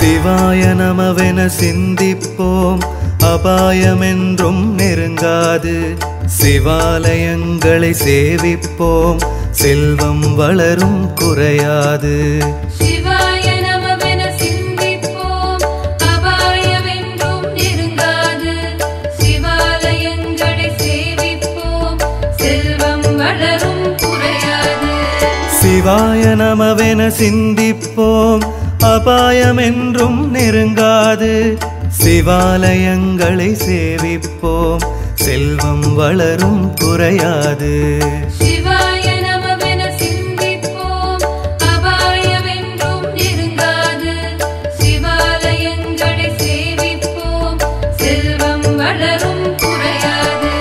சிவாய நமவென சிந்திப்போம் அபாயமென்றும் நெருங்காது சிவாலயங்களை சேவிப்போம் செல்வம் வளரும் குறையாது சிவாய நமவென சிந்திப்போம் அபாயமென்றும் நெருங்காது சிவாலயங்களை சேவிப்போம் செல்வம் வளரும் குறையாது சிவாய நமவென சிந்திப்போம் அபாயமென்றும் நெருங்காது சிவாலயங்களை சேவிப்போம் செல்வம் வளரும் குறையாது சிவாய நமவென சிந்திப்போம் அபாயமென்றும் நெருங்காது சிவாலயங்களை சேவிப்போம் செல்வம் வளரும் குறையாது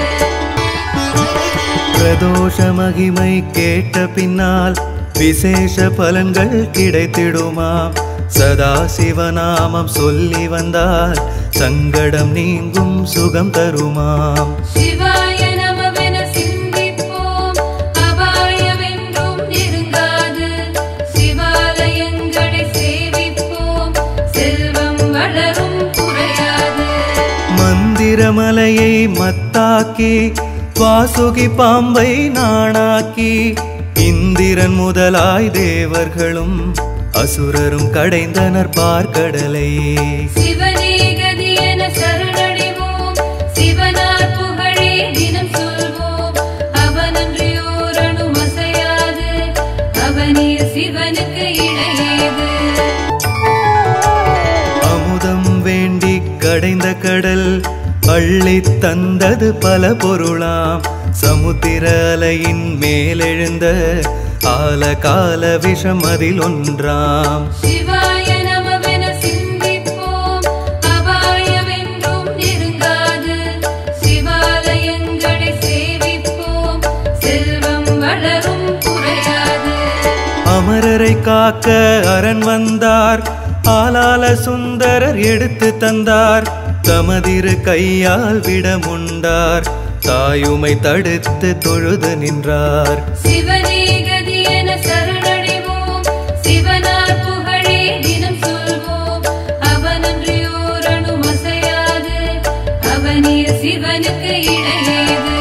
பிரதோஷ மகிமை கேட்ட பின்னால் விசேஷ பலன்கள் கிடைத்திடுமாம் சதா சிவநாமம் சொல்லி வந்தால் சங்கடம் நீங்கும் சுகம் தருமாம் சிவாய நமவென சிந்திப்போம் அபாயமென்றும் நெருங்காது சிவாலயங்களை சேவிப்போம் செல்வம் வளரும் குறையாது மந்திரமலையை மத்தாக்கி வாசுகி பாம்பை நாணாக்கி இந்திரன் முதலாய் தேவர்களும் அசுரரும் கடைந்தனர் பார்க்கடலை சிவனே கதி என சரணடைவோம் சிவனார் புகழே தினம் சொல்வோம் அவனன்றியோர் அணுமசையாது அவனீர் சிவனுக்கு இணையேது அமுதம் வேண்டி கடைந்த கடல் அள்ளித் தந்தது பல பொருளாம் சமுத்திர அலையின் மேலெழுந்த ஆல கால விஷம் அதில் ஒன்றாம் சிவாய நமவென சிந்திப்போம் அபாயமென்றும் நெருங்காது சிவாலயங்களை சேவிப்போம் செல்வம் வளரும் குறையாது அமரரை காக்க அரண் வந்தார் ஆலால சுந்தரர் எடுத்து தந்தார் தமதிரு கையால் விடமுண்டார் தாயுமை தடுத்து தொழுது நின்றார் சிவனே கதி என சரணடைவோம் சிவனார் புகழே தினம் சொல்வோம் அவனன்றியோர் அணுமசையாது அவனீர் சிவனுக்கு இணையேது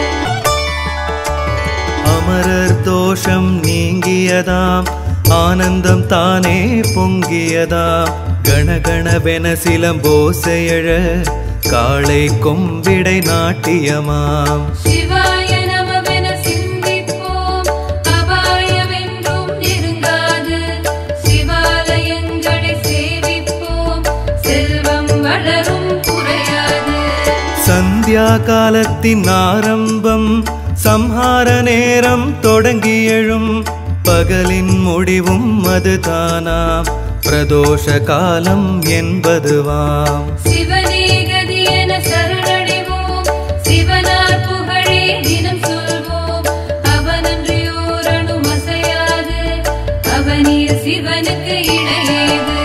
அமரர் தோஷம் நீங்கியதாம் ஆனந்தம் தானே பொங்கியதாம் கணகணவென சிலம்போசையழ காளை கொம்பிடை நாட்டியமாம் சிவாய நமவென சிந்திப்போம் அபாயமென்றும் நெருங்காது சிவாலயங்களை சேவிப்போம் செல்வம் வளரும் குறையாது சந்தியா காலத்தின் ஆரம்பம் சம்ஹார நேரம் தொடங்கி எழும் பகலின் முடிவும் அதுதானாம் பிரதோஷ காலம் என்பதுவாம் சிவனே கதி என சரணடைவோம் சிவனார் புகழே தினம் சொல்வோம் அவனன்றியோர் அணுமசையாது அவனீர் சிவனுக்கு இணையேது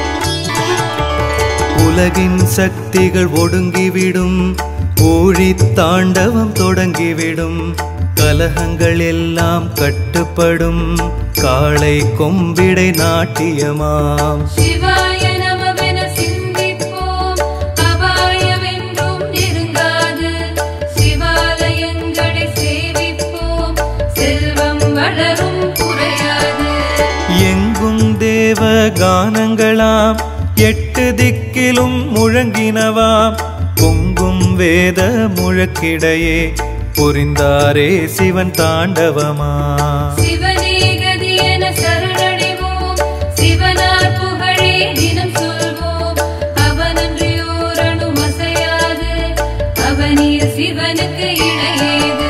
உலகின் சக்திகள் ஒடுங்கிவிடும் ஊழி தாண்டவம் தொடங்கிவிடும் கலகங்கள் எல்லாம் கட்டுப்படும் காளை கொம்பிடை நாட்டியமாம் சிவாய நமவென சிந்திப்போம் அபாயமென்றும் நெருங்காது சிவாலயங்களை சேவிப்போம் செல்வம் வளரும் குறையாது எங்கும் தேவ கானங்களாம் எட்டு திக்கிலும் முழங்கினவாம் பொங்கும் வேத முழக்கிடையே புரிந்தாரே சிவன் தாண்டவமா சிவனே கதி என சரணடைவோம் சிவனார் புகழே தினம் சொல்வோம் அவனன்றியோர் அணுமசையாது அவனீர் சிவனுக்கு இணையேது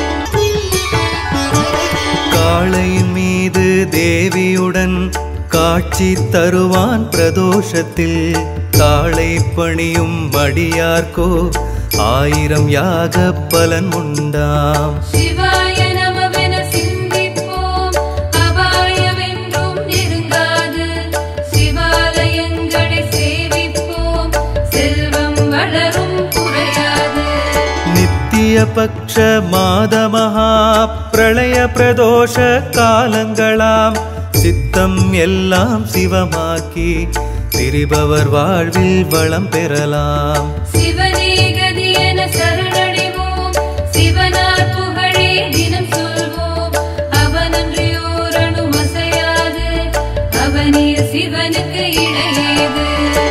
காளையின் மீது தேவியுடன் காட்சி தருவான் பிரதோஷத்தில் தாளை பணியும் அடியார்க்கோ ஆயிரம் யாக பலன் உண்டாம் சிவாய நமவென சிந்திப்போம் அபாயமென்றும் நெருங்காது சிவாலயங்களை சேவிப்போம் செல்வம் வளரும் குறையாது நித்திய பக்ஷ மாத மகா பிரளய பிரதோஷ காலங்களாம் சித்தம் எல்லாம் சிவமாக்கி திரிபவர் வாழ்வில் வளம் பெறலாம் சிவனே கதி என சரணடைவோம் சிவனார் புகழே தினம் சொல்வோம் அவனன்றியோர் அணுமசையாது அவனீர் சிவனுக்கு இணையேது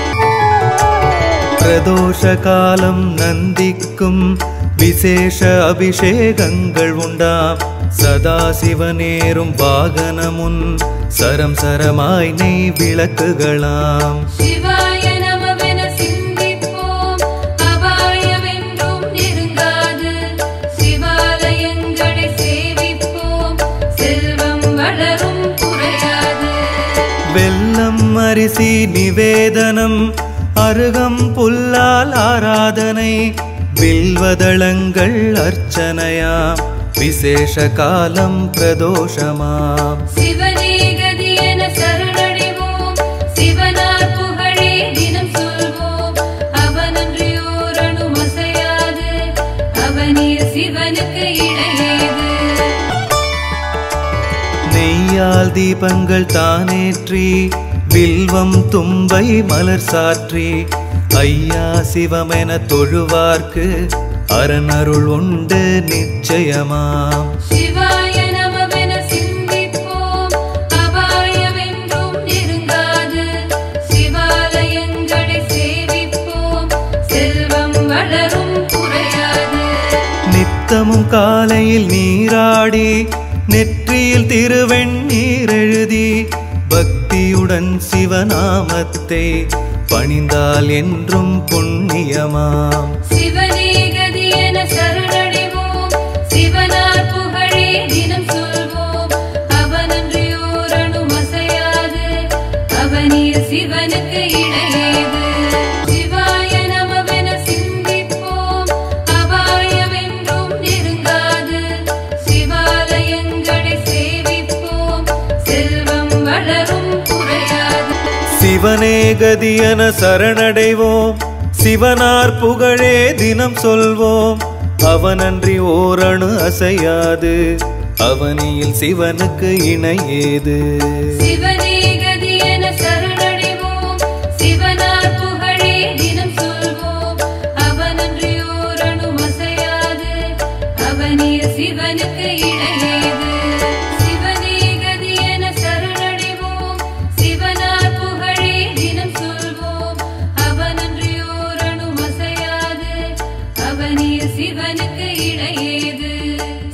பிரதோஷ காலம் நந்திக்கும் விசேஷ அபிஷேகங்கள் உண்டாம் சதாசிவனேறும் வாகனமுன் சரம் சரமாய் நெய் விளக்குகளாம் சிவாய நமவென சிந்திப்போம் அபாயமென்றும் நெருங்காது சிவாலயங்களை சேவிப்போம் செல்வம் வளரும் குறையாது வெல்லம் அரிசி நிவேதனம் அருகம் புல்லால் ஆராதனை வில்வதளங்கள் அர்ச்சனையாம் விசேஷ காலம் பிரதோஷமாம் சிவனே கதி என சரணடைவோம் சிவனார் புகழே தினம் சொல்வோம் அவனன்றியோர் அணுமசையாது அவனீர் சிவனுக்கு இணையேது நெய்யால் தீபங்கள் தானேற்றி வில்வம் தும்பை மலர் சாற்றி ஐயா சிவமென தொழுவார்க்கு அரணருள் உண்டு நிச்சயமாம் சிவாய நமவென சிந்திப்போம் அபாயமென்றும் நெருங்காது சிவாலயங்களை சேவிப்போம் செல்வம் வளரும் குறையாது நித்தமும் காலையில் நீராடி நெற்றியில் திருவெண்ணீர் எழுதி பக்தியுடன் சிவநாமத்தை பணிந்தால் என்றும் புண்ணியமாம் சிவனே கதி என சரணடைவோம் சிவனார் புகழே தினம் சொல்வோம் அவனன்றியோர் அணுமசையாது அவனீர் சிவனுக்கு இணையேது சிவாய நமவென சிந்திப்போம் அபாயமென்றும் நெருங்காது சிவாலயங்களை சேவிப்போம் செல்வம் வளரும் குறையாது சிவனே கதியன சரணடைவோம் சிவனார் புகழே தினம் சொல்வோம் அவனன்றி ஓரணு அசையாது அவனியில் சிவனுக்கு இணையேது சிவனே கதி என சரணடைவோம் சிவனார் புகழே தினம் சொல்வோம் அவனன்றியோர் அணுமசையாது அவனீர் சிவனுக்கு இணையேது சிவனே கதி என சரணடைவோம் சிவனார் புகழே தினம் சொல்வோம் அவனன்றியோர் அணுமசையாது அவனீர் சிவனுக்கு இணையேது